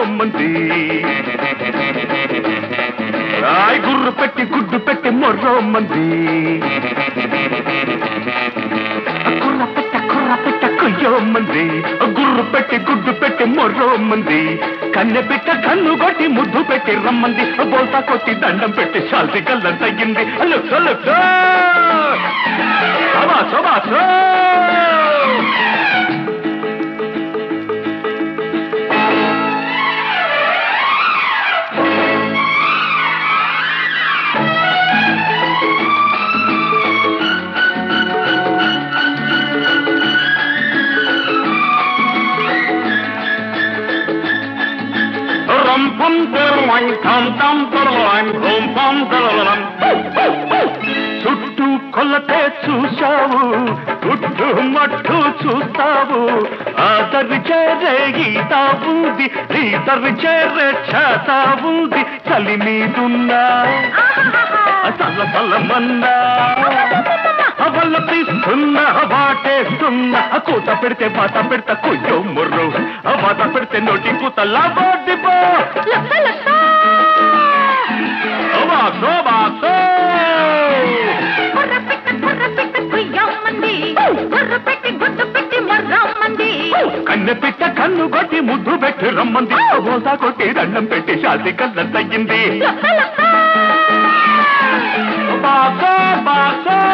రమ్మంది రాయ్ గుర్రు పెట్టి గుడ్డు పెట్టి మొర్రమ్మంది కుర్ర పెట్ట కుర్ర పెట్ట కొయ్యమ్మంది గుర్రు పెట్టి గుడ్డు పెట్టి మొర్రమ్మంది కన్నె పెట్ట కన్ను కొట్టి ముద్దు పెట్టి రమ్మంది బోల్తా కొట్టి దండం పెట్టి శాల్తి కళ్ళం తగ్గింది లుక్ లుక్ సభా సభా రం పం తెరలం ఠం ఠం తెరలం రం పం తెరలం చుట్టూ కొల్లతే చూశావు గుడ్డు మట్టు చూస్తావు ఆదరి చేరే గీత ఉంది ఈదరి చేరే చేత ఉంది చలి మీదున్నా చల్ల చల్లమన్నా అవల్ల తీస్తున్నా వాటేస్తున్నా కూత పెడితే బాత పెడతా కొయ్యో ముర్రు ఆ బాత పెడితే నోటి కూత లాబోటిపో లక్క లక్క బాసో బాసో కుర్ర పెట్ట కుర్ర పెట్ట కుయ్యమ్మంది కుర్ర పెట్టి గుడ్డు పెట్టి మర్రమ్మంది కన్నె పిట్ట కన్ను కొట్టి ముద్దు పెట్టి రమ్మంది బోసా కొట్టి దండం పెట్టి శాంతి కళ్ళ తగ్గింది లక్క లక్క బాసో బాసో